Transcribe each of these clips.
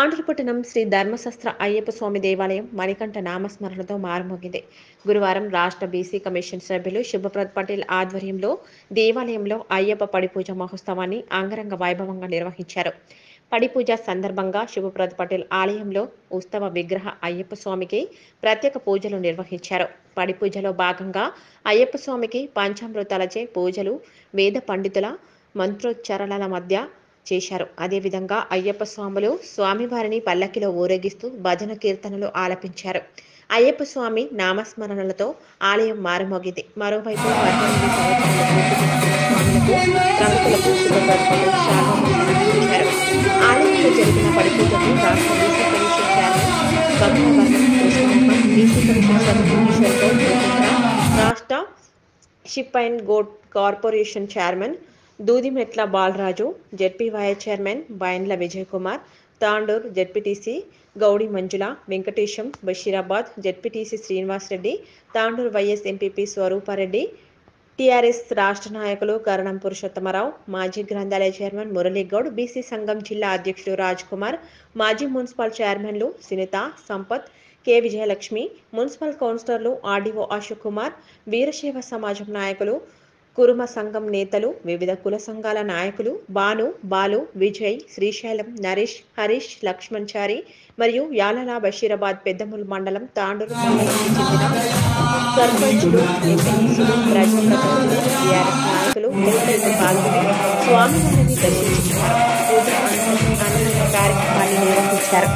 తాండ్రపట్టణం శ్రీ ధర్మశస్త్ర అయ్యప్ప స్వామి దేవాలయం మణికంఠ నామస్మరణతో మారుమోగింది గురువారం రాష్ట్ర బీసీ కమిషన్ సభ్యులు శుభప్రద్ పటేల్ ఆధ్వర్యంలో దేవాలయంలో అయ్యప్ప పడిపూజ మహోత్సవాన్ని అంగరంగ వైభవంగా నిర్వహించారు పడిపూజ సందర్భంగా శుభప్రద్ పటేల్ ఆలయంలో ఉత్సవ విగ్రహ అయ్యప్ప స్వామికి ప్రత్యేక పూజలు నిర్వహించారు పడిపూజలో భాగంగా అయ్యప్ప స్వామికి పంచామృతాలచే పూజలు వేద పండితుల మంత్రోచ్చారణల మధ్య చేశారు అదేవిధంగా అయ్యప్ప స్వాములు స్వామివారిని పల్లకిలో ఊరేగిస్తూ భజన కీర్తనలు ఆలపించారు అయ్యప్ప స్వామి నామస్మరణలతో ఆలయం మారుమోగింది మరోవైపు పద్దెనిమిది సంవత్సరాల పూర్తి చేసుకున్న స్వాములకు ప్రముఖులకు శుభ్రపడలు శాల్వాలు సమర్పించారు ఆలయంలో జరిగిన పడిపూజకు రాష్ట్ర BC commission chairman Gangavardhan Krishnamohan BC commission సభ్యులు కిషోర్ గౌడ్ రవీంద్ర రాష్ట్ర sheep and goat corporation chairman Dudimetla Balaraju ZP vice chairman Baindla Vijay Kumar Tandur ZPTC Goudi Manjula Venkatesham Basheerabad ZPTC Srinivas Reddy Tandur vice MPP Swarupareddy TRS రాష్ట్ర నాయకులు కరణం పురుషోత్తమరావు మాజీ గ్రంథాలయ చైర్మన్ మురళీగౌడ్ బీసీ సంఘం జిల్లా అధ్యక్షుడు రాజ్ కుమార్ మాజీ మున్సిపల్ చైర్మన్లు సునీత సంపత్ కె విజయలక్ష్మి మున్సిపల్ కౌన్సిలర్లు ఆర్డీఓ అశోక్ కుమార్ వీరశైవ సమాజం నాయకులు కురుమ సంఘం నేతలు వివిధ కుల సంఘాల నాయకులు బాను బాలు విజయ్ శ్రీశైలం నరేష్ హరీష్ లక్ష్మణ్ చారి మరియు యాలల బషీరాబాద్ పెద్దముల్ మండలం తాండూరు మండలానికి చెందిన సర్పంచులు ఎంపీటీసీలు ప్రజాప్రతినిధులు టీఆర్ఎస్ నాయకులు తదితరులు పాల్గొని స్వామివారిని దర్శించుకున్నారు పూజ అనంతరం అన్నదాన కార్యక్రమాన్ని నిర్వహించారు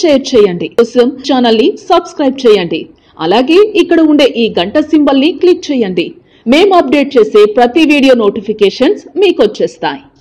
షేర్ చేయండి కోసం ఛానల్ ని సబ్స్క్రైబ్ చేయండి అలాగే ఇక్కడ ఉండే ఈ గంట సింబల్ ని క్లిక్ చేయండి మేము అప్డేట్ చేసే ప్రతి వీడియో నోటిఫికేషన్స్ మీకు వచ్చేస్తాయి